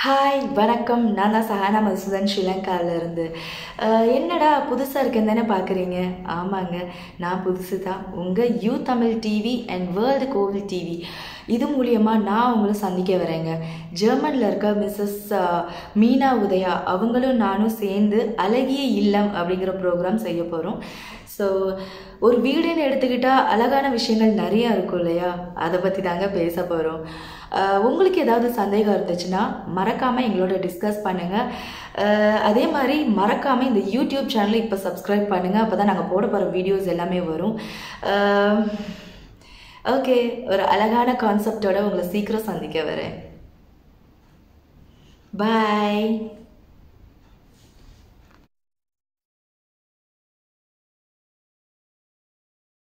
hi வணக்கம் நான் தான் சஹானா மதுசூதன் ஸ்ரீலங்காவிலேருந்து என்னடா புதுசாக இருக்கேன்னு தானே பார்க்குறீங்க ஆமாங்க நான் புதுசு தான் உங்கள் U Tamil TV and world Kovil TV இது மூலியமாக நான் உங்களை சந்திக்க வரேங்க ஜெர்மனில் இருக்க மிஸ்ஸஸ் மீனா உதயா அவங்களும் நானும் சேர்ந்து அழகிய இல்லம் அப்படிங்கிற ப்ரோக்ராம் செய்ய போகிறோம் ஸோ ஒரு வீடுன்னு எடுத்துக்கிட்டால் அழகான விஷயங்கள் நிறையா இருக்கும் இல்லையா அதை பற்றி தாங்க பேச போகிறோம் உங்களுக்கு ஏதாவது சந்தேகம் இருந்துச்சுன்னா மறக்காமல் எங்களோட டிஸ்கஸ் பண்ணுங்கள் அதே மாதிரி மறக்காமல் இந்த யூடியூப் சேனலை இப்போ சப்ஸ்கிரைப் பண்ணுங்கள் அப்போ தான் நாங்கள் போட போகிற வீடியோஸ் எல்லாமே வரும் ஓகே ஒரு அழகான கான்செப்டோட உங்களை சீக்கிரம் சந்திக்க வரேன் பாய்